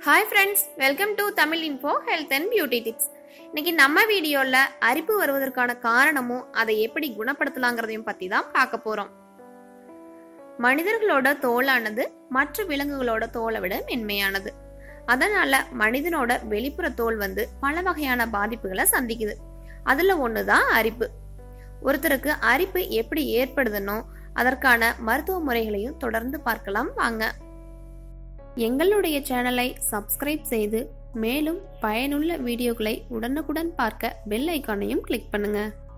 hi friends welcome to Tamil info health and beauty tips இன்னைக்கு நம்ம வீடியோல அரிப்பு வருவதற்கான காரணமும் அதை எப்படி குணப்படுத்தலாங்கிறதையும் பத்தி தான் பார்க்க போறோம் மனிதர்களோட தோலானது மற்ற விலங்குகளோட தோலை விட மென்மையானது அதனால மனிதனோட வெளிப்புற தோல் வந்து பல வகையான பாதிப்புகளை சந்திக்குது அதுல ஒண்ணுதான் அரிப்பு ஒருத்தருக்கு அரிப்பு எப்படி ஏற்படுதுன்னோ அதற்கான மருத்துவ முறைகளையும் தொடர்ந்து பார்க்கலாம் வாங்க எங்களுடைய சேனலை சப்ஸ்கிரைப் செய்து மேலும் பயனுள்ள வீடியோக்களை உடனுக்குடன் பார்க்க பெல் ஐக்கானையும் கிளிக் பண்ணுங்க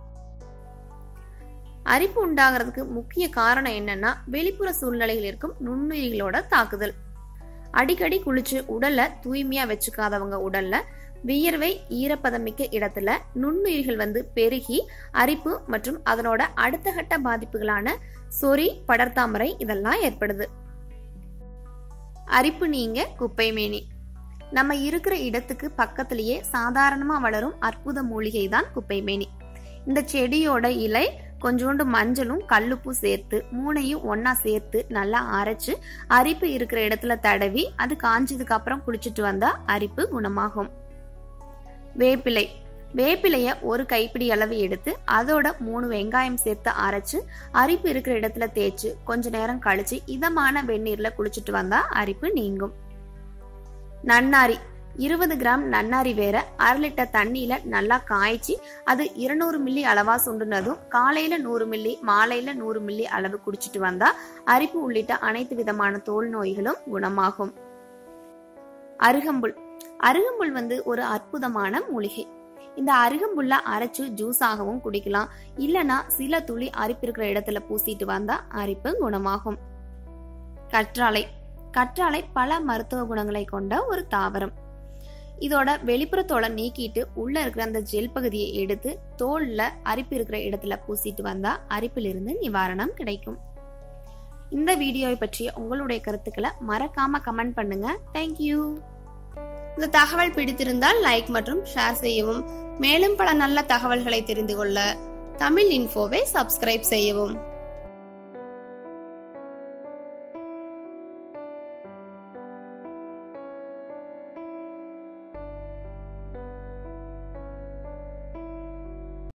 அரிப்பு உண்டாகிறதுக்கு முக்கிய காரணம் என்னன்னா வெளிப்புற சூழ்நிலையில் இருக்கும் நுண்ணுயிரிகளோட தாக்குதல் அடிக்கடி குளிச்சு உடலை தூய்மையா வச்சுக்காதவங்க உடல்ல வியர்வை ஈரப்பதமிக்க இடத்துல நுண்ணுயிர்கள் வந்து பெருகி அரிப்பு மற்றும் அதனோட அடுத்த கட்ட பாதிப்புகளான சொறி படர்தாமரை இதெல்லாம் ஏற்படுது அரிப்பு நீங்க குப்பை மேனி நம்ம இருக்கிற இடத்துக்கு பக்கத்திலேயே சாதாரணமா வளரும் அற்புத மூலிகை தான் குப்பை மேனி இந்த செடியோட இலை கொஞ்சோண்டு மஞ்சளும் கல்லுப்பும் சேர்த்து மூணையும் ஒன்னா சேர்த்து நல்லா அரைச்சு அரிப்பு இருக்கிற இடத்துல தடவி அது காஞ்சதுக்கு அப்புறம் குளிச்சுட்டு வந்தா அரிப்பு குணமாகும் வேப்பிலை வேப்பிலைய ஒரு கைப்பிடி அளவு எடுத்து அதோட மூணு வெங்காயம் சேர்த்து அரைச்சு அரிப்பு இருக்கிற இடத்துல தேய்ச்சு கொஞ்ச நேரம் கழிச்சு இதமான வெந்நீர்ல குளிச்சுட்டு வந்தா அரிப்பு நீங்கும் நன்னாரி இருபது கிராம் நன்னாரி வேற அரை லிட்டர் தண்ணியில நல்லா காய்ச்சி அது இருநூறு மில்லி அளவா சுண்டுனதும் காலையில நூறு மில்லி மாலையில நூறு மில்லி அளவு குடிச்சிட்டு வந்தா அரிப்பு உள்ளிட்ட அனைத்து விதமான தோல் நோய்களும் குணமாகும் அருகம்புல் அருகம்புல் வந்து ஒரு அற்புதமான மூலிகை இந்த அருகம்புல்ல அரைச்சு ஜூஸ் ஆகவும் குடிக்கலாம் இல்லனா சில துளி அரிப்பு இருக்கிற இடத்துல பூசிட்டு வந்தா அரிப்பு குணமாகும் கற்றாழை கற்றாழை பல மருத்துவ குணங்களை கொண்ட ஒரு தாவரம் இதோட வெளிப்புற தோலை நீக்கிட்டு உள்ள இருக்கிற அந்த ஜெல் பகுதியை எடுத்து தோல்ல அரிப்பு இருக்கிற இடத்துல பூசிட்டு வந்தா அரிப்பிலிருந்து நிவாரணம் கிடைக்கும் இந்த வீடியோவை பற்றிய உங்களுடைய கருத்துக்களை மறக்காம கமெண்ட் பண்ணுங்க தேங்க்யூ இந்த தகவல் பிடித்திருந்தால் லைக் மற்றும் ஷேர் செய்யவும் மேலும் பல நல்ல தகவல்களை தெரிந்து கொள்ள தமிழ் இன்ஃபோவை சப்ஸ்கிரைப் செய்யவும்